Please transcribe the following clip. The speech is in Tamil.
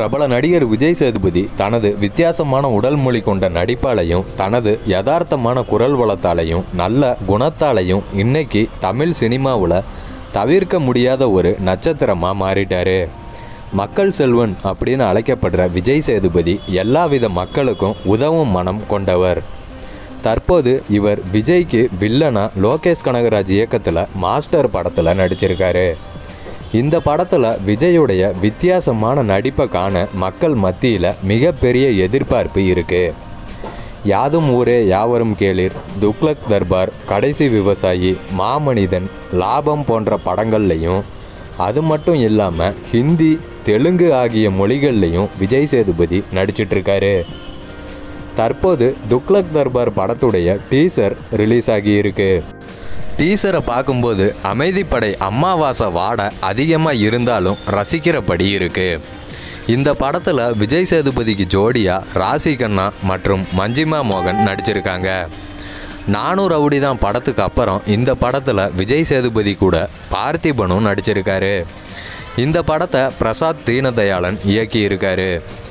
பிரபல நடிகர் விஜய் சேதுபதி தனது வித்தியாசமான உடல் மொழி கொண்ட நடிப்பாலையும் தனது யதார்த்தமான குரல் வளத்தாலையும் நல்ல குணத்தாலையும் இன்னைக்கு தமிழ் சினிமாவில் தவிர்க்க முடியாத ஒரு நட்சத்திரமாக மாறிட்டாரு மக்கள் செல்வன் அப்படின்னு அழைக்கப்படுற விஜய் சேதுபதி எல்லாவித மக்களுக்கும் உதவும் மனம் கொண்டவர் தற்போது இவர் விஜய்க்கு வில்லனா லோகேஷ் கனகராஜ் இயக்கத்தில் மாஸ்டர் படத்தில் நடிச்சிருக்காரு இந்த படத்தில் விஜயுடைய வித்தியாசமான நடிப்பை காண மக்கள் மத்தியில் மிகப்பெரிய எதிர்பார்ப்பு இருக்குது யாதும் ஊரே யாவரும் கேளிர் துக்ளக் தர்பார் கடைசி விவசாயி மாமனிதன் லாபம் போன்ற படங்கள்லையும் அது மட்டும் இல்லாமல் ஹிந்தி தெலுங்கு ஆகிய மொழிகள்லையும் விஜய் சேதுபதி நடிச்சிட்ருக்காரு தற்போது துக்ளக் தர்பார் படத்துடைய டீசர் ரிலீஸ் ஆகியிருக்கு டீசரை பார்க்கும்போது அமைதிப்படை அம்மாவாசை வாட அதிகமாக இருந்தாலும் ரசிக்கிறபடி இருக்கு இந்த படத்தில் விஜய் சேதுபதிக்கு ஜோடியாக ராசி கண்ணா மற்றும் மஞ்சிமா மோகன் நடிச்சிருக்காங்க நானூறு ரவுடி தான் படத்துக்கு அப்புறம் இந்த படத்தில் விஜய் சேதுபதி கூட பார்த்திபனும் நடிச்சிருக்காரு இந்த படத்தை பிரசாத் தீனதயாளன் இயக்கியிருக்காரு